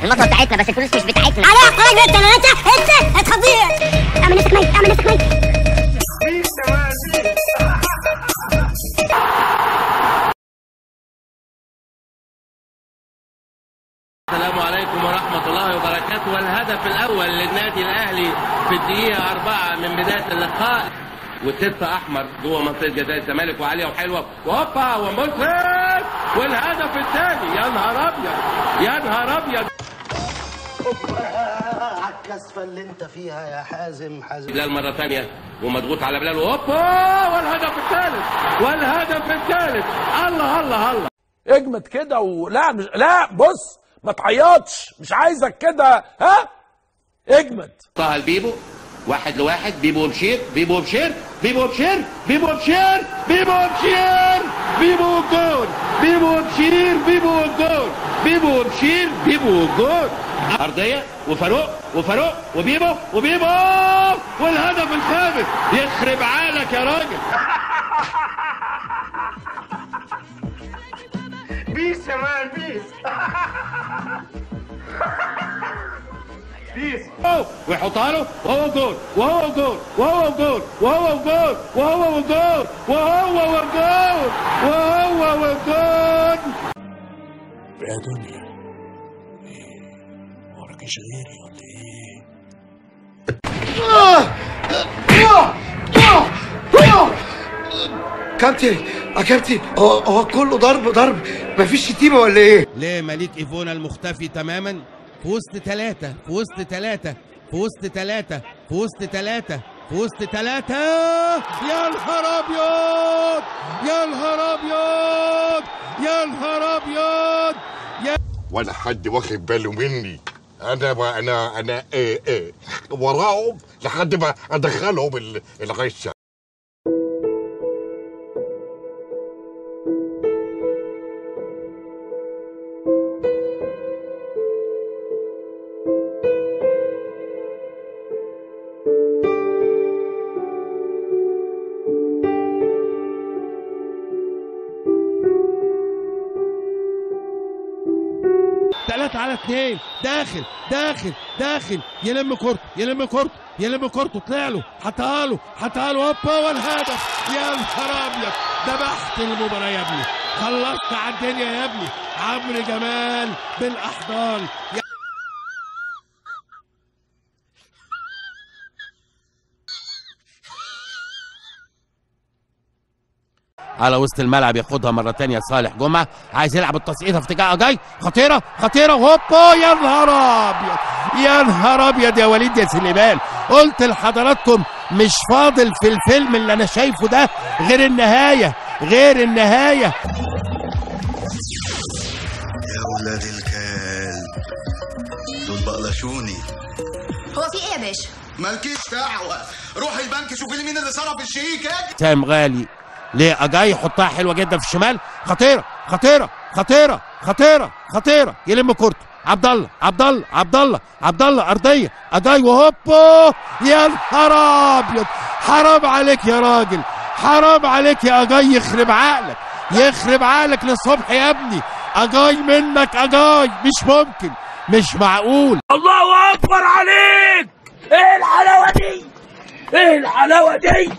المطوه بتاعتنا بس الفلوس مش بتاعتنا عليها قرار انت انت انت هتخضيع اعمل نفسك ميت اعمل نفسك ميت السلام عليكم ورحمة الله وبركاته والهدف الأول للنادي الأهلي في الدقيقة أربعة من بداية اللقاء وستة أحمر جوه منطقة جزاء الزمالك وعالية وحلوة وهوبا وملفت والهدف الثاني يا نهار أبيض يا نهار أبيض على الكسفة اللي انت فيها يا حازم حازم بلال مرة ثانية ومضغوط على بلال وهوبا والهدف الثالث والهدف الثالث الله الله الله اجمد كده ولا مش لا بص ما تعيطش مش عايزك كده ها اجمد طه البيبو واحد لواحد بيبو بشير بيبو بشير بيبو بشير بيبو بشير بيبو بشير بيبو جول بيبو بشير بيبو جول بيبو بشير بيبو جول أرضية وفاروق وفاروق وبيبو وبيبو والهدف الخامس يخرب عقلك يا راجل بيس يا مان بيس بيس أوه، ويحطها له وهو جول وهو جول وهو جول وهو جول وهو جول وهو جول وهو جول يا دنيا ايه وراكيش غيري ولا ايه كابتن يا كابتن هو هو كله ضرب ضرب مفيش شتيمة ولا ايه؟ ليه مليك ايفونا المختفي تماما في وسط ثلاثة في وسط ثلاثة في وسط ثلاثة في وسط ثلاثة في وسط ثلاثة يا نهار أبيض يا نهار أبيض يا نهار أبيض ولا حد واخد باله مني انا ما انا انا ايه ايه وراهم لحد ما ادخلهم ال- الغشه ثلاثة على اثنين داخل داخل داخل يلم كورته يلم كورته يلم كورته طلع له حطها له حطها له هوبا والهدف يا نهار ابيض ذبحت المباراة يا ابني خلصت على الدنيا يا ابني عمرو جمال بالاحضان يا على وسط الملعب ياخدها مره تانية صالح جمعه عايز يلعب التصعيده في اتجاه جاي خطيره خطيره وهوبا يا نهار ابيض يا نهار ابيض يا وليد يا سليمان قلت لحضراتكم مش فاضل في الفيلم اللي انا شايفه ده غير النهايه غير النهايه يا ولاد الكلب دول بقلشوني هو في ايه يا باشا مالكيش دعوة روح البنك شوف لي مين اللي صرف الشيك اجي سام غالي ليه اجاي يحطها حلوه جدا في الشمال خطيره خطيره خطيره خطيره خطيره يلم كورته عبد الله عبد الله عبد الله عبد الله ارضيه اجاي وهوبا يا نهار ابيض حرام عليك يا راجل حرام عليك يا اجاي يخرب عقلك يخرب عقلك للصبح يا ابني اجاي منك اجاي مش ممكن مش معقول الله اكبر عليك ايه الحلاوه دي ايه الحلاوه دي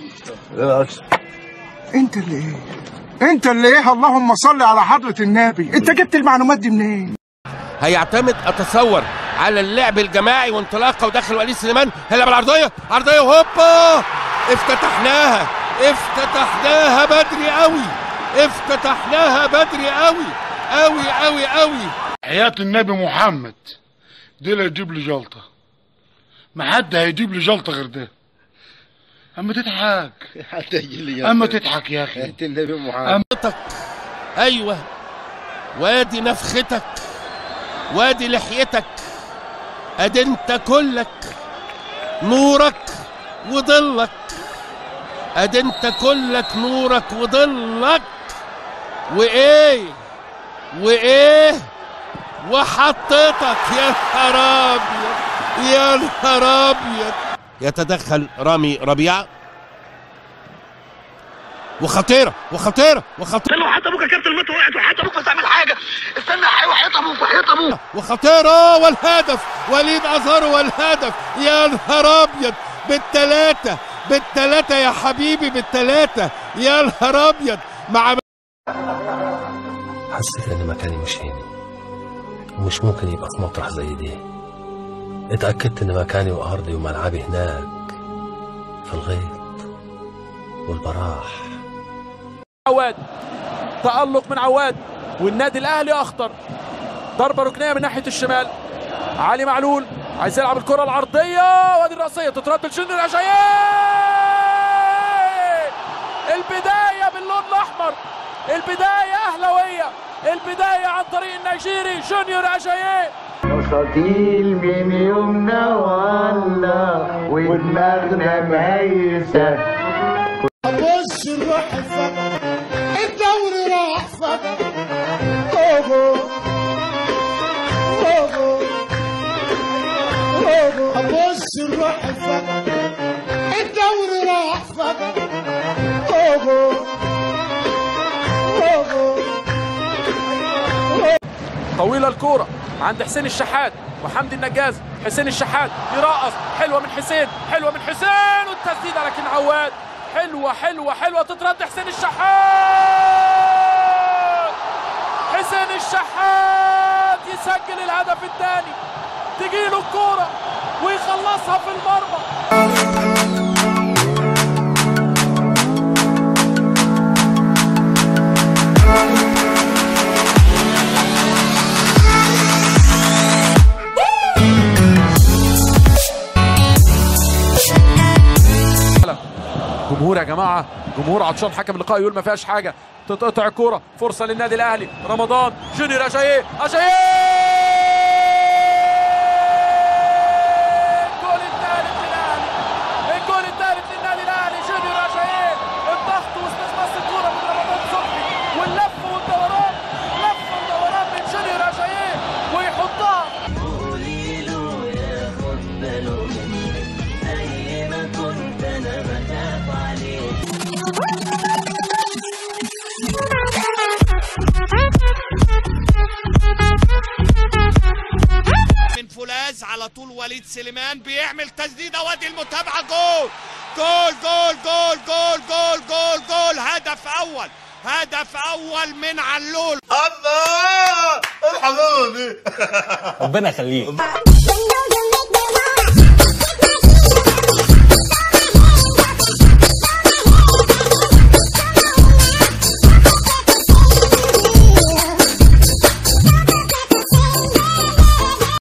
انت اللي ايه انت اللي ايه اللهم صل على حضرة النبي انت جبت المعلومات دي منين هيعتمد اتصور على اللعب الجماعي وانطلاقه ودخل وليد سليمان هيلعب العرضيه عرضيه وهوبا افتتحناها افتتحناها بدري قوي افتتحناها بدري قوي قوي قوي قوي حياة النبي محمد دي اللي يجيب لي جلطة ما حد هيجيب لي جلطة غير ده اما تضحك حتى يجي لي اما تضحك يا اخي النبي محمد نفختك ايوه وادي نفختك وادي لحيتك ادي انت كلك نورك وضلك ادي انت كلك نورك وضلك وايه وايه وحطيتك يا نهار ابيض يا نهار ابيض يتدخل رامي ربيعه وخطيره وخطيره وخطيره استنى وحياة ابوك يا كابتن الموت وقعت وحياة ابوك بس اعمل حاجه استنى وحياة ابوك وحياة ابوك وخطيره والهدف وليد ازهر والهدف يا نهار ابيض بالثلاثه بالثلاثه يا حبيبي بالثلاثه يا نهار ابيض مع حسيت ان مكاني مش هنا ومش ممكن يبقى في مطرح زي دي اتأكدت ان مكاني وارضي وملعبي هناك في الغيط والبراح عواد تألق من عواد والنادي الاهلي اخطر ضربه ركنيه من ناحيه الشمال علي معلول عايز يلعب الكره العرضيه وادي الراسيه تترد لجنر اجاييه البدايه باللون الاحمر البدايه اهلاويه البدايه عن طريق النيجيري جونيور اجاييه مستطيل من يومنا والله ودماغنا ميسة بص الروح فقط الدوري راح فقط اوغو اوغو اوغو بص الروح فقط الدوري راح فقط اوغو اوغو طويله الكوره عند حسين الشحات وحمدي النجاز حسين الشحات يرقص حلوه من حسين حلوه من حسين والتسديده لكن عواد حلوه حلوه حلوه تترد حسين الشحات حسين الشحات يسجل الهدف الثاني تجيله الكوره ويخلصها في المرمى جمهور يا جماعه جمهور عطشان حكم اللقاء يقول ما فيهاش حاجه تتقطع الكوره فرصه للنادي الاهلي رمضان جونيور اجاييه اجاييه الجول الثالث للاهلي الجول الثالث للنادي الاهلي جونيور اجاييه الضغط واستخلاص الكوره من رمضان صبحي واللف والدوران لف ودوران من جونيور اجاييه ويحطها من فولاذ على طول وليد سليمان بيعمل تسديده وادي المتابعه جول جول جول جول جول جول جول جول هدف اول هدف اول من علول الله الحمام ربنا يخليك